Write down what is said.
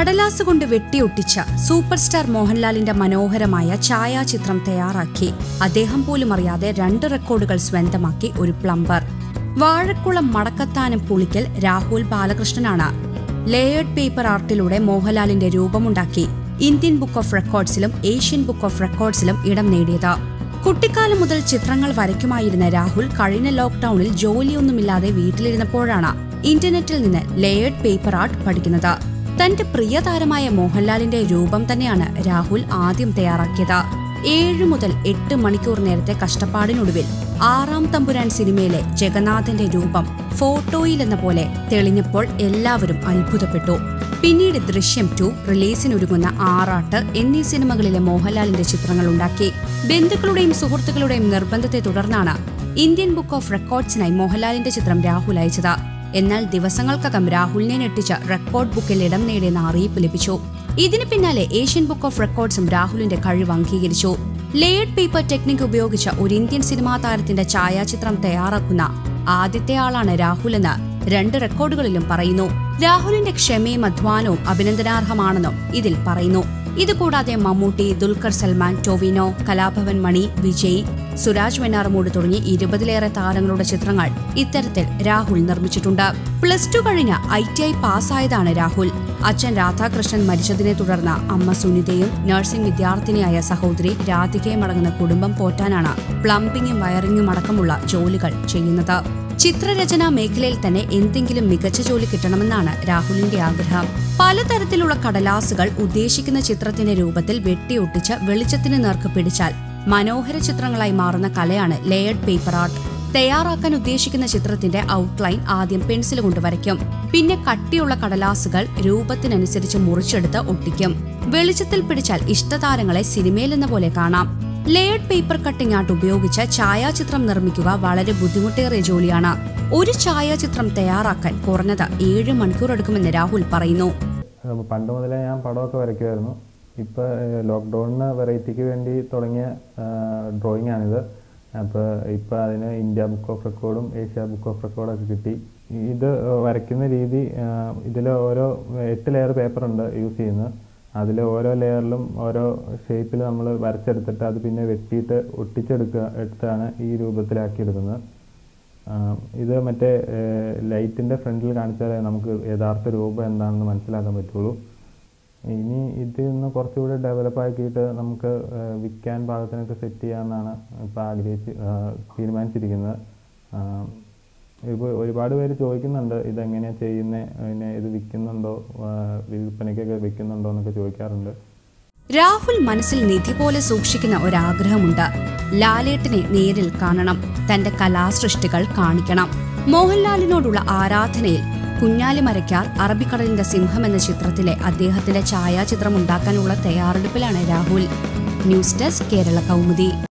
കടലാസ് കൊണ്ട് വെട്ടിയൊട്ടിച്ച super star മോഹൻലാലിന്റെ മനോഹരമായ ഛായാചിത്രം തയ്യാറാക്കി അദ്ദേഹം പോലും അറിയാതെ രണ്ട് റെക്കോർഡുകൾ സ്വന്തമാക്കി ഒരു പ്ലംബർ വാഴക്കുളം മടക്കത്താനം പുളിക്കൽ രാഹുൽ ബാലകൃഷ്ണനാണ് ലേയേർഡ് പേപ്പർ ആർട്ടിലൂടെ മോഹൻലാലിന്റെ രൂപമുണ്ടാക്കി ഇന്ത്യൻ ബുക്ക് ഓഫ് റെക്കോർഡ്സിലും ഏഷ്യൻ ബുക്ക് ഓഫ് റെക്കോർഡ്സിലും ഇടം നേടിയത് കുട്ടിക്കാലം മുതൽ ചിത്രങ്ങൾ വരയ്ക്കുമായിരുന്ന രാഹുൽ കഴിഞ്ഞ ലോക്ഡൌണിൽ ജോലിയൊന്നുമില്ലാതെ വീട്ടിലിരുന്നപ്പോഴാണ് ഇന്റർനെറ്റിൽ നിന്ന് ലേയേർഡ് പേപ്പർ ആർട്ട് പഠിക്കുന്നത് തന്റെ പ്രിയ താരമായ മോഹൻലാലിന്റെ രൂപം തന്നെയാണ് രാഹുൽ ആദ്യം തയ്യാറാക്കിയത് ഏഴു മുതൽ എട്ട് മണിക്കൂർ നേരത്തെ കഷ്ടപ്പാടിനൊടുവിൽ ആറാം തമ്പുരാൻ സിനിമയിലെ ജഗന്നാഥന്റെ രൂപം ഫോട്ടോയിലെന്ന പോലെ തെളിഞ്ഞപ്പോൾ എല്ലാവരും അത്ഭുതപ്പെട്ടു പിന്നീട് ദൃശ്യം ടു റിലീസിനൊരുങ്ങുന്ന ആറാട്ട് എന്നീ സിനിമകളിലെ മോഹൻലാലിന്റെ ചിത്രങ്ങൾ ഉണ്ടാക്കി ബന്ധുക്കളുടെയും സുഹൃത്തുക്കളുടെയും നിർബന്ധത്തെ തുടർന്നാണ് ഇന്ത്യൻ ബുക്ക് ഓഫ് റെക്കോർഡ്സിനായി മോഹൻലാലിന്റെ ചിത്രം രാഹുൽ അയച്ചത് എന്നാൽ ദിവസങ്ങൾക്കകം രാഹുലിനെ ഞെട്ടിച്ച റെക്കോർഡ് ബുക്കിൽ ഇടം നേടിയെന്ന അറിയിപ്പ് ലഭിച്ചു ഇതിന് പിന്നാലെ ഏഷ്യൻ ബുക്ക് ഓഫ് റെക്കോർഡ്സും രാഹുലിന്റെ കഴിവ് അംഗീകരിച്ചു ലേഡ് പേപ്പർ ടെക്നിക് ഉപയോഗിച്ച ഒരു ഇന്ത്യൻ സിനിമാ താരത്തിന്റെ ഛായാചിത്രം തയ്യാറാക്കുന്ന ആദ്യത്തെ ആളാണ് രാഹുൽ എന്ന് രണ്ട് റെക്കോർഡുകളിലും പറയുന്നു രാഹുലിന്റെ ക്ഷമയും അധ്വാനവും അഭിനന്ദനാർഹമാണെന്നും ഇതിൽ പറയുന്നു ഇതുകൂടാതെ മമ്മൂട്ടി ദുൽഖർ സൽമാൻ ടൊവിനോ കലാഭവൻ മണി വിജയ് സുരാജ് വെണ്ണാറമൂട് തുടങ്ങി ഇരുപതിലേറെ താരങ്ങളുടെ ചിത്രങ്ങൾ ഇത്തരത്തിൽ രാഹുൽ നിർമ്മിച്ചിട്ടുണ്ട് പ്ലസ് ടു കഴിഞ്ഞ ഐ ടി ഐ പാസ്സായതാണ് രാഹുൽ അച്ഛൻ രാധാകൃഷ്ണൻ മരിച്ചതിനെ തുടർന്ന് അമ്മ സുനിതയും നഴ്സിംഗ് വിദ്യാർത്ഥിനിയായ സഹോദരി രാധികയും അടങ്ങുന്ന കുടുംബം പോറ്റാനാണ് പ്ലംബിംഗും വയറിംഗും അടക്കമുള്ള ജോലികൾ ചെയ്യുന്നത് ചിത്രരചനാ മേഖലയിൽ തന്നെ എന്തെങ്കിലും മികച്ച ജോലി കിട്ടണമെന്നാണ് രാഹുലിന്റെ ആഗ്രഹം പലതരത്തിലുള്ള കടലാസുകൾ ഉദ്ദേശിക്കുന്ന ചിത്രത്തിന്റെ രൂപത്തിൽ വെട്ടിയൊട്ടിച്ച് വെളിച്ചത്തിന് നേർക്ക് പിടിച്ചാൽ മനോഹര ചിത്രങ്ങളായി മാറുന്ന കലയാണ് ലേയർഡ് പേപ്പർ ആർട്ട് തയ്യാറാക്കാൻ ഉദ്ദേശിക്കുന്ന ചിത്രത്തിന്റെ ഔട്ട്ലൈൻ ആദ്യം പെൻസിൽ കൊണ്ട് വരയ്ക്കും പിന്നെ കട്ടിയുള്ള കടലാസുകൾ രൂപത്തിനനുസരിച്ച് മുറിച്ചെടുത്ത് ഒട്ടിക്കും വെളിച്ചത്തിൽ പിടിച്ചാൽ ഇഷ്ടതാരങ്ങളെ സിനിമയിൽ എന്ന പോലെ കാണാം ലേയർഡ് പേപ്പർ കട്ടിംഗ് ആർട്ട് ഉപയോഗിച്ച് ഛായാചിത്രം നിർമ്മിക്കുക വളരെ ബുദ്ധിമുട്ടേറിയ ജോലിയാണ് ഒരു ഛായാചിത്രം തയ്യാറാക്കാൻ കുറഞ്ഞത് ഏഴ് മണിക്കൂർ എടുക്കുമെന്ന് രാഹുൽ പറയുന്നു അപ്പോൾ പണ്ട് മുതലേ ഞാൻ പടമൊക്കെ വരയ്ക്കുമായിരുന്നു ഇപ്പോൾ ലോക്ക്ഡൗണിന് വെറൈറ്റിക്ക് വേണ്ടി തുടങ്ങിയ ഡ്രോയിങ് ആണിത് അപ്പോൾ ഇപ്പോൾ അതിന് ഇന്ത്യ ബുക്ക് ഓഫ് റെക്കോർഡും ഏഷ്യ ബുക്ക് ഓഫ് റെക്കോർഡൊക്കെ കിട്ടി ഇത് വരയ്ക്കുന്ന രീതി ഇതിൽ ഓരോ എട്ട് ലെയർ പേപ്പറുണ്ട് യൂസ് ചെയ്യുന്നത് അതിൽ ഓരോ ലെയറിലും ഓരോ ഷേപ്പിൽ നമ്മൾ വരച്ചെടുത്തിട്ട് അത് പിന്നെ വെട്ടിയിട്ട് ഒട്ടിച്ചെടുക്കുക എടുത്താണ് ഈ രൂപത്തിലാക്കി എടുക്കുന്നത് ആഹ് ഇത് മറ്റേ ലൈറ്റിൻ്റെ ഫ്രണ്ടിൽ കാണിച്ചാലേ നമുക്ക് യഥാർത്ഥ രൂപം എന്താണെന്ന് മനസ്സിലാക്കാൻ പറ്റുള്ളൂ ഇനി ഇതിൽ നിന്ന് കുറച്ചുകൂടി ഡെവലപ്പ് ആക്കിയിട്ട് നമുക്ക് ആഹ് വിൽക്കാൻ പാകത്തിനൊക്കെ സെറ്റ് ചെയ്യാമെന്നാണ് ഇപ്പോൾ ആഗ്രഹിച്ച് ആഹ് തീരുമാനിച്ചിരിക്കുന്നത് ആഹ് ഇപ്പോൾ ഒരുപാട് പേര് ചോദിക്കുന്നുണ്ട് ഇതെങ്ങനെയാണ് ചെയ്യുന്നത് പിന്നെ ഇത് വിൽക്കുന്നുണ്ടോ ആഹ് വിൽപ്പനയ്ക്കൊക്കെ വിൽക്കുന്നുണ്ടോ എന്നൊക്കെ ചോദിക്കാറുണ്ട് രാഹുൽ മനസ്സിൽ നിധി പോലെ സൂക്ഷിക്കുന്ന ഒരാഗ്രഹമുണ്ട് ലാലേട്ടിനെ നേരിൽ കാണണം തന്റെ കലാസൃഷ്ടികൾ കാണിക്കണം മോഹൻലാലിനോടുള്ള ആരാധനയിൽ കുഞ്ഞാലി മരയ്ക്കാർ അറബിക്കടലിന്റെ സിംഹം എന്ന ചിത്രത്തിലെ അദ്ദേഹത്തിന്റെ ഛായാചിത്രം ഉണ്ടാക്കാനുള്ള തയ്യാറെടുപ്പിലാണ് രാഹുൽ ന്യൂസ് ഡെസ്ക് കേരള കൗമുദി